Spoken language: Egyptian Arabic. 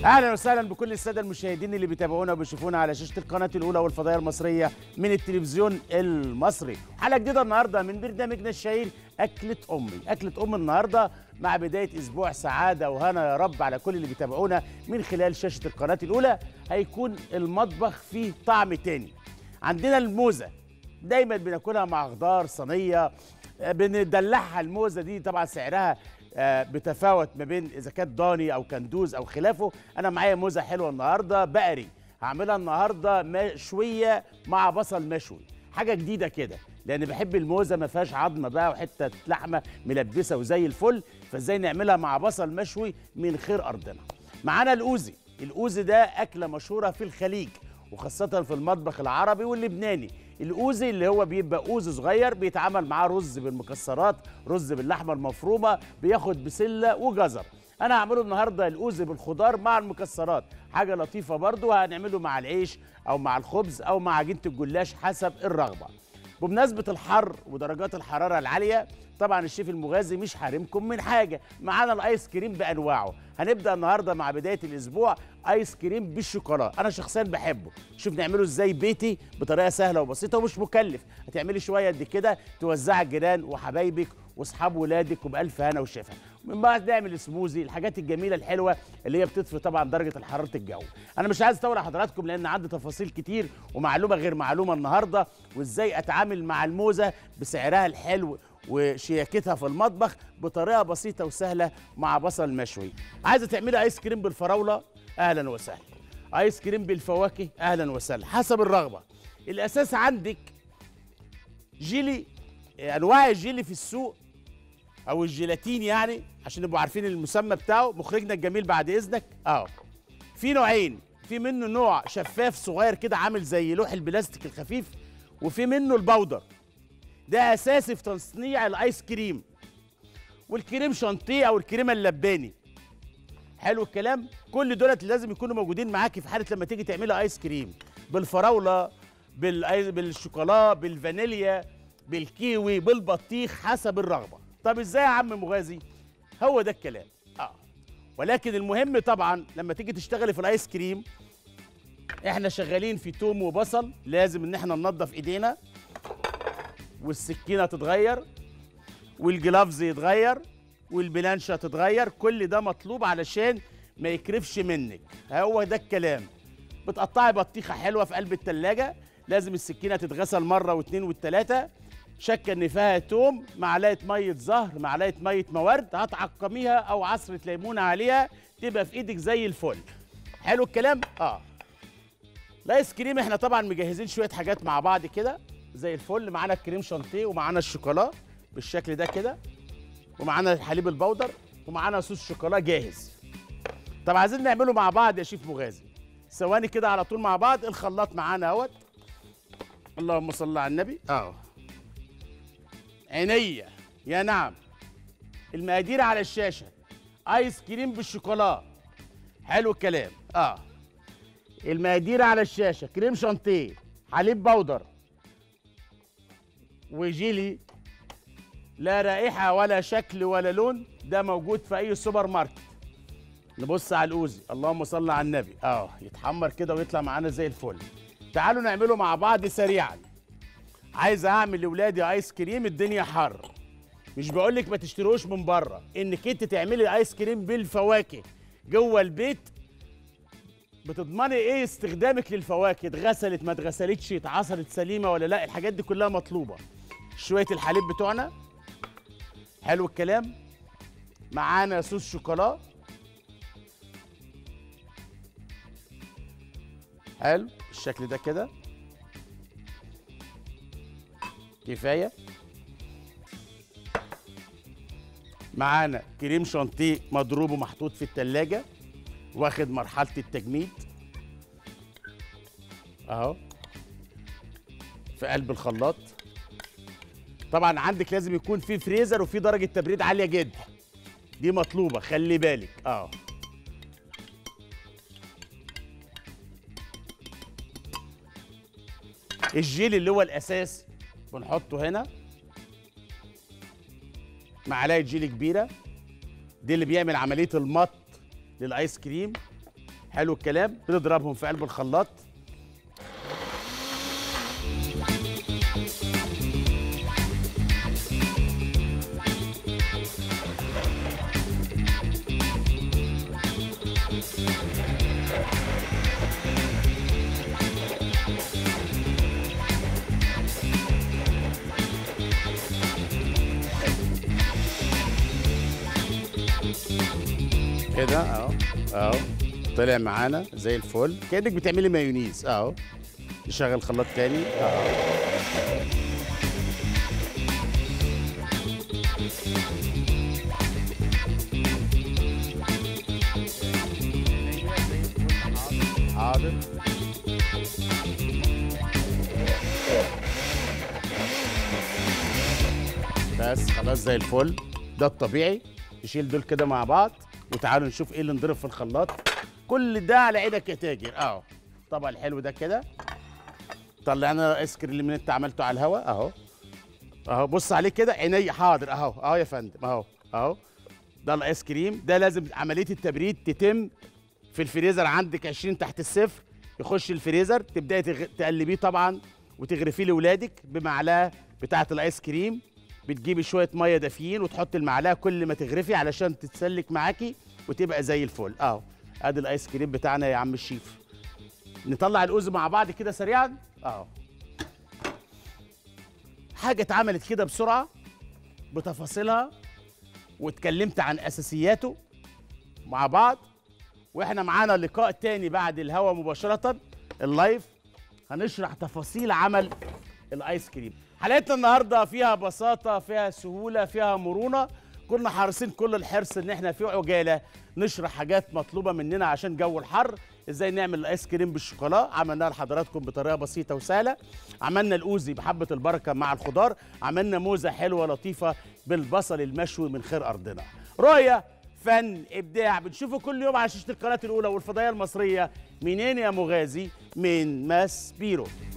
اهلا وسهلا بكل الساده المشاهدين اللي بيتابعونا وبيشوفونا على شاشه القناه الاولى والفضائيه المصريه من التلفزيون المصري حلقه جديده النهارده من برنامجنا الشهير اكله امي اكله ام النهارده مع بدايه اسبوع سعاده وهنا يا رب على كل اللي بيتابعونا من خلال شاشه القناه الاولى هيكون المطبخ فيه طعم تاني عندنا الموزه دايما بناكلها مع خضار صينيه آه، بندلعها الموزه دي طبعا سعرها آه، بتفاوت ما بين اذا كانت ضاني او كندوز او خلافه انا معايا موزه حلوه النهارده بقري هعملها النهارده مشويه مع بصل مشوي حاجه جديده كده لان بحب الموزه ما فيهاش عظمه بقى وحته لحمه ملبسه وزي الفل فازاي نعملها مع بصل مشوي من خير ارضنا معانا الاوزي الاوزي ده اكله مشهوره في الخليج وخاصة في المطبخ العربي واللبناني الأوزي اللي هو بيبقى أوز صغير بيتعمل معاه رز بالمكسرات رز باللحمة المفرومة بياخد بسلة وجزر أنا هعمله النهاردة الأوزي بالخضار مع المكسرات حاجة لطيفة برضو هنعمله مع العيش أو مع الخبز أو مع عجينة الجلاش حسب الرغبة بمناسبة الحر ودرجات الحرارة العالية طبعا الشيف المغازي مش حارمكم من حاجة معانا الايس كريم بأنواعه هنبدأ النهاردة مع بداية الأسبوع ايس كريم بالشوكولاتة أنا شخصيا بحبه شوف نعمله ازاي بيتي بطريقة سهلة وبسيطة ومش مكلف هتعملي شوية قد كده توزعي الجيران وحبايبك واصحاب ولادك وبألف هنا وشفا من بعد نعمل سموزي الحاجات الجميله الحلوه اللي هي بتطفي طبعا درجه حراره الجو انا مش عايز اطول على حضراتكم لان عندي تفاصيل كتير ومعلومه غير معلومه النهارده وازاي اتعامل مع الموزه بسعرها الحلو وشياكتها في المطبخ بطريقه بسيطه وسهله مع بصل مشوي عايزه تعملي ايس كريم بالفراوله اهلا وسهلا ايس كريم بالفواكه اهلا وسهلا حسب الرغبه الاساس عندك جيلي انواع الجيلي في السوق او الجيلاتين يعني عشان نبقوا عارفين المسمى بتاعه مخرجنا الجميل بعد اذنك اه في نوعين في منه نوع شفاف صغير كده عامل زي لوح البلاستيك الخفيف وفي منه البودر ده اساسي في تصنيع الايس كريم والكريم شانتيه او الكريمه اللباني حلو الكلام كل دولت لازم يكونوا موجودين معاكي في حاله لما تيجي تعملي ايس كريم بالفراوله بالآيس- بالشوكولا بالفانيليا بالكيوي بالبطيخ حسب الرغبه طب ازاي يا عم مغازي هو ده الكلام اه ولكن المهم طبعا لما تيجي تشتغلي في الايس كريم احنا شغالين في توم وبصل لازم ان احنا ننظف ايدينا والسكينه تتغير والجلافز يتغير والبلانشة تتغير كل ده مطلوب علشان ما يكرفش منك هو ده الكلام بتقطعي بطيخة حلوة في قلب التلاجة لازم السكينة تتغسل مرة واتنين والتلاتة شكة ان فيها توم معلقة مية زهر معلقة مية موارد هتعقميها او عصرة ليمونة عليها تبقى في ايدك زي الفل حلو الكلام اه الايس كريم احنا طبعا مجهزين شويه حاجات مع بعض كده زي الفل معانا الكريم شانتيه ومعانا الشوكولا بالشكل ده كده ومعانا الحليب البودر ومعانا صوص شوكولا جاهز طب عايزين نعمله مع بعض يا شيف مغازي ثواني كده على طول مع بعض الخلاط معانا اهوت اللهم صل على النبي اه عينيا يا نعم المقادير على الشاشه ايس كريم بالشوكولا حلو الكلام اه المقادير على الشاشه كريم شانتيه حليب بودر وجيلي لا رائحه ولا شكل ولا لون ده موجود في اي سوبر ماركت نبص على الاوزي اللهم صل على النبي اه يتحمر كده ويطلع معانا زي الفل تعالوا نعمله مع بعض سريعا عايز اعمل لاولادي ايس كريم الدنيا حر مش بقول لك ما تشتروش من بره انك انت تعملي ايس كريم بالفواكه جوه البيت بتضمني ايه استخدامك للفواكه اتغسلت ما اتغسلتش اتعصرت سليمه ولا لا الحاجات دي كلها مطلوبه شويه الحليب بتوعنا حلو الكلام معانا صوص شوكولا حلو الشكل ده كده كفايه معانا كريم شانتيه مضروب ومحطوط في التلاجة واخد مرحلة التجميد اهو في قلب الخلاط طبعا عندك لازم يكون في فريزر وفي درجة تبريد عالية جدا دي مطلوبة خلي بالك اه الجيل اللي هو الاساس بنحطه هنا معلقه جيلي كبيره دي اللي بيعمل عمليه المط للايس كريم حلو الكلام بنضربهم في قلب الخلاط كده اهو اهو طلع معانا زي الفل كانك بتعملي مايونيز اهو نشغل خلاط تاني اهو حاضر بس خلاص زي الفل ده الطبيعي نشيل دول كده مع بعض وتعالوا نشوف ايه اللي نضرب في الخلاط كل ده على ايدك يا تاجر اهو الطبق الحلو ده كده طلعنا الايس كريم اللي انت عملته على الهواء اهو اهو بص عليه كده عيني حاضر اهو اهو يا فندم اهو اهو ده الايس كريم ده لازم عمليه التبريد تتم في الفريزر عندك 20 تحت الصفر يخش الفريزر تبداي تغ... تقلبيه طبعا وتغرفيه لاولادك بمعلقه بتاعه الايس كريم بتجيبي شويه ميه دافيين وتحطي المعلقه كل ما تغرفي علشان تتسلك معاكي وتبقى زي الفل اهو ادي الايس كريم بتاعنا يا عم الشيف نطلع الاوز مع بعض كده سريعا اهو حاجه اتعملت كده بسرعه بتفاصيلها واتكلمت عن اساسياته مع بعض واحنا معانا لقاء تاني بعد الهوا مباشره اللايف هنشرح تفاصيل عمل الايس كريم حلقتنا النهارده فيها بساطه فيها سهوله فيها مرونه كنا حريصين كل الحرص ان احنا في عجاله نشرح حاجات مطلوبه مننا عشان جو الحر ازاي نعمل الايس كريم بالشوكولا عملناها لحضراتكم بطريقه بسيطه وسهله عملنا الاوزي بحبه البركه مع الخضار عملنا موزه حلوه لطيفه بالبصل المشوي من خير ارضنا رؤيه فن ابداع بنشوفه كل يوم على شاشه القناه الاولى والفضائيه المصريه منين يا مغازي من ماس بيرو